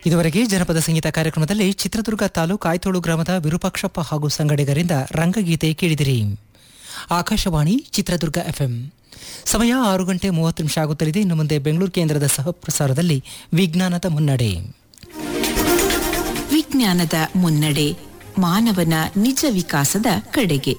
ಇದುವರೆಗೆ ಜನಪದ ಸಂಗೀತ ಕಾರ್ಯಕ್ರಮದಲ್ಲಿ ಚಿತ್ರದುರ್ಗ ತಾಲೂಕು ಆಯ್ತೋಳು ಗ್ರಾಮದ ವಿರೂಪಾಕ್ಷಪ್ಪ ಹಾಗೂ ಸಂಗಡಿಗರಿಂದ ರಂಗಗೀತೆ ಕೇಳಿದಿರಿ ಆಕಾಶವಾಣಿ ಚಿತ್ರದುರ್ಗ ಎಫ್ಎಂ ಸಮಯ ಆರು ಗಂಟೆ ಮೂವತ್ತು ನಿಮಿಷ ಆಗುತ್ತಲಿದೆ ಇನ್ನು ಮುಂದೆ ಬೆಂಗಳೂರು ಕೇಂದ್ರದ ಸಹಪ್ರಸಾರದಲ್ಲಿ ವಿಜ್ಞಾನದ ಮುನ್ನಡೆ ವಿಜ್ಞಾನದ ಮುನ್ನಡೆ ಮಾನವನ ನಿಜ ವಿಕಾಸದ ಕಡೆಗೆ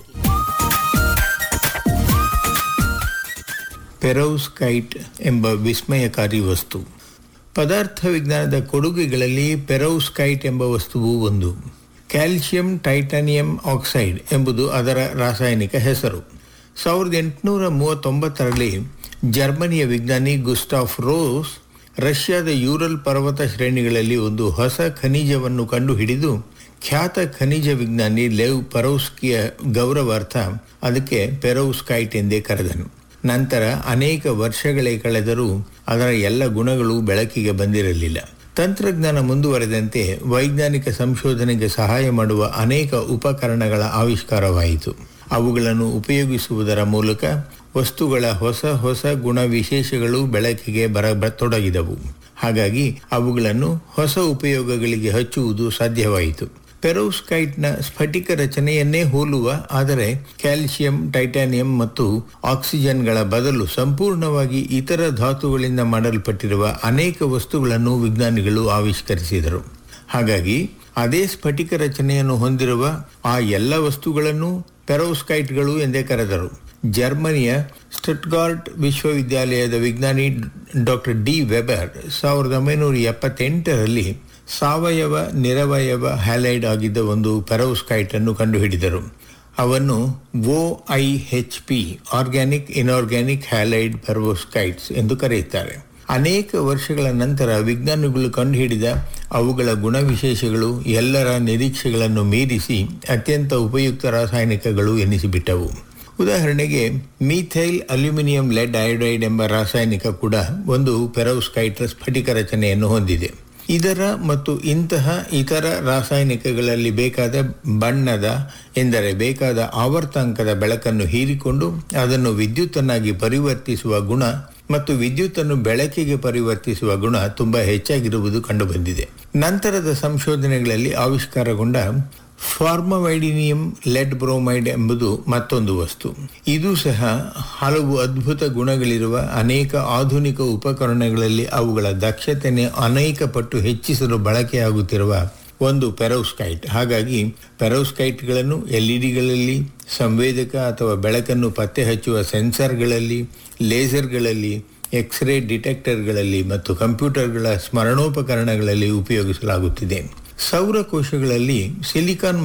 ಪೆರೌಸ್ಕೈಟ್ ಎಂಬ ವಿಸ್ಮಯಕಾರಿ ವಸ್ತು ಪದಾರ್ಥ ವಿಜ್ಞಾನದ ಕೊಡುಗೆಗಳಲ್ಲಿ ಪೆರೌಸ್ಕೈಟ್ ಎಂಬ ವಸ್ತುವು ಒಂದು ಕ್ಯಾಲ್ಸಿಯಂ ಟೈಟಾನಿಯಂ ಆಕ್ಸೈಡ್ ಎಂಬುದು ಅದರ ರಾಸಾಯನಿಕ ಹೆಸರು ಸಾವಿರದ ಎಂಟುನೂರ ಮೂವತ್ತೊಂಬತ್ತರಲ್ಲಿ ಜರ್ಮನಿಯ ವಿಜ್ಞಾನಿ ಗುಸ್ಟಾಫ್ ರೋಸ್ ರಷ್ಯಾದ ಯೂರಲ್ ಪರ್ವತ ಶ್ರೇಣಿಗಳಲ್ಲಿ ಒಂದು ಹೊಸ ಖನಿಜವನ್ನು ಕಂಡುಹಿಡಿದು ಖ್ಯಾತ ಖನಿಜ ವಿಜ್ಞಾನಿ ಲೆವ್ ಪರೌಸ್ಕಿಯ ಗೌರವಾರ್ಥ ಅದಕ್ಕೆ ಪೆರೌಸ್ಕೈಟ್ ಎಂದೇ ಕರೆದನು ನಂತರ ಅನೇಕ ವರ್ಷಗಳೇ ಕಳೆದರೂ ಅದರ ಎಲ್ಲ ಗುಣಗಳು ಬೆಳಕಿಗೆ ಬಂದಿರಲಿಲ್ಲ ತಂತ್ರಜ್ಞಾನ ಮುಂದುವರೆದಂತೆ ವೈಜ್ಞಾನಿಕ ಸಂಶೋಧನೆಗೆ ಸಹಾಯ ಮಾಡುವ ಅನೇಕ ಉಪಕರಣಗಳ ಆವಿಷ್ಕಾರವಾಯಿತು ಅವುಗಳನ್ನು ಉಪಯೋಗಿಸುವುದರ ಮೂಲಕ ವಸ್ತುಗಳ ಹೊಸ ಹೊಸ ಗುಣ ವಿಶೇಷಗಳು ಬೆಳಕಿಗೆ ಬರತೊಡಗಿದವು ಹಾಗಾಗಿ ಅವುಗಳನ್ನು ಹೊಸ ಉಪಯೋಗಗಳಿಗೆ ಹಚ್ಚುವುದು ಸಾಧ್ಯವಾಯಿತು ಪೆರೋಸ್ಕೈಟ್ನ ಸ್ಫಟಿಕ ರಚನೆಯನ್ನೇ ಹೋಲುವ ಆದರೆ ಕ್ಯಾಲ್ಸಿಯಂ ಟೈಟಾನಿಯಂ ಮತ್ತು ಆಕ್ಸಿಜನ್ಗಳ ಬದಲು ಸಂಪೂರ್ಣವಾಗಿ ಇತರ ಧಾತುಗಳಿಂದ ಮಾಡಲ್ಪಟ್ಟಿರುವ ಅನೇಕ ವಸ್ತುಗಳನ್ನು ವಿಜ್ಞಾನಿಗಳು ಆವಿಷ್ಕರಿಸಿದರು ಹಾಗಾಗಿ ಅದೇ ಸ್ಫಟಿಕ ರಚನೆಯನ್ನು ಹೊಂದಿರುವ ಆ ಎಲ್ಲ ವಸ್ತುಗಳನ್ನು ಪೆರೋಸ್ಕೈಟ್ಗಳು ಎಂದೇ ಕರೆದರು ಜರ್ಮನಿಯ ಸ್ಟಟ್ಗಾರ್ಟ್ ವಿಶ್ವವಿದ್ಯಾಲಯದ ವಿಜ್ಞಾನಿ ಡಾಕ್ಟರ್ ಡಿ ವೆಬರ್ ಸಾವಿರದ ಒಂಬೈನೂರ ಎಪ್ಪತ್ತೆಂಟರಲ್ಲಿ ಸಾವಯವ ನಿರವಯವ ಹ್ಯಾಲೈಡ್ ಆಗಿದ್ದ ಒಂದು ಪೆರೋಸ್ಕೈಟ್ ಅನ್ನು ಕಂಡುಹಿಡಿದರು ಅವನ್ನು O I H P organic inorganic halide perovskites ಎಂದು ಕರೆಯುತ್ತಾರೆ ಅನೇಕ ವರ್ಷಗಳ ನಂತರ ವಿಜ್ಞಾನಿಗಳು ಕಂಡುಹಿಡಿದ ಅವುಗಳ ಗುಣವಿಶೇಷಗಳು ಎಲ್ಲರ ನಿರೀಕ್ಷೆಗಳನ್ನು ಮೀರಿಸಿ ಅತ್ಯಂತ ಉಪಯುಕ್ತ ರಾಸಾಯನಿಕಗಳು ಎನಿಸಿಬಿಟ್ಟವು ಉದಾಹರಣೆಗೆ ಮೀಥೈಲ್ ಅಲ್ಯೂಮಿನಿಯಂ ಲೆಡ್ ಅಯೋಡೈಡ್ ಎಂಬ ರಾಸಾಯನಿಕ ಕೂಡ ಒಂದು ಪೆರೋಸ್ಕೈಟ್ ಸ್ಫಟಿಕ ರಚನೆಯನ್ನು ಹೊಂದಿದೆ ಇದರ ಮತ್ತು ಇಂತಹ ಇತರ ರಾಸಾಯನಿಕಗಳಲ್ಲಿ ಬೇಕಾದ ಬಣ್ಣದ ಎಂದರೆ ಬೇಕಾದ ಆವರ್ತಾಂಕದ ಬೆಳಕನ್ನು ಹೀರಿಕೊಂಡು ಅದನ್ನು ವಿದ್ಯುತ್ತನ್ನಾಗಿ ಪರಿವರ್ತಿಸುವ ಗುಣ ಮತ್ತು ವಿದ್ಯುತ್ತನ್ನು ಬೆಳಕಿಗೆ ಪರಿವರ್ತಿಸುವ ಗುಣ ತುಂಬಾ ಹೆಚ್ಚಾಗಿರುವುದು ಕಂಡುಬಂದಿದೆ ನಂತರದ ಸಂಶೋಧನೆಗಳಲ್ಲಿ ಆವಿಷ್ಕಾರಗೊಂಡ ಫಾರ್ಮವೈಡಿನಿಯಂ ಲೆಡ್ ಬ್ರೋಮೈಡ್ ಎಂಬುದು ಮತ್ತೊಂದು ವಸ್ತು ಇದು ಸಹ ಹಲವು ಅದ್ಭುತ ಗುಣಗಳಿರುವ ಅನೇಕ ಆಧುನಿಕ ಉಪಕರಣಗಳಲ್ಲಿ ಅವುಗಳ ದಕ್ಷತೆಯನ್ನು ಅನೇಕ ಪಟ್ಟು ಹೆಚ್ಚಿಸಲು ಬಳಕೆಯಾಗುತ್ತಿರುವ ಒಂದು ಪೆರೋಸ್ಕೈಟ್ ಹಾಗಾಗಿ ಪೆರೋಸ್ಕೈಟ್ಗಳನ್ನು ಎಲ್ಇಡಿಗಳಲ್ಲಿ ಸಂವೇದಕ ಅಥವಾ ಬೆಳಕನ್ನು ಪತ್ತೆ ಹಚ್ಚುವ ಸೆನ್ಸರ್ಗಳಲ್ಲಿ ಲೇಸರ್ಗಳಲ್ಲಿ ಎಕ್ಸ್ರೇ ಡಿಟೆಕ್ಟರ್ಗಳಲ್ಲಿ ಮತ್ತು ಕಂಪ್ಯೂಟರ್ಗಳ ಸ್ಮರಣೋಪಕರಣಗಳಲ್ಲಿ ಉಪಯೋಗಿಸಲಾಗುತ್ತಿದೆ ಸೌರಕೋಶಗಳಲ್ಲಿ ಸಿಲಿಕಾನ್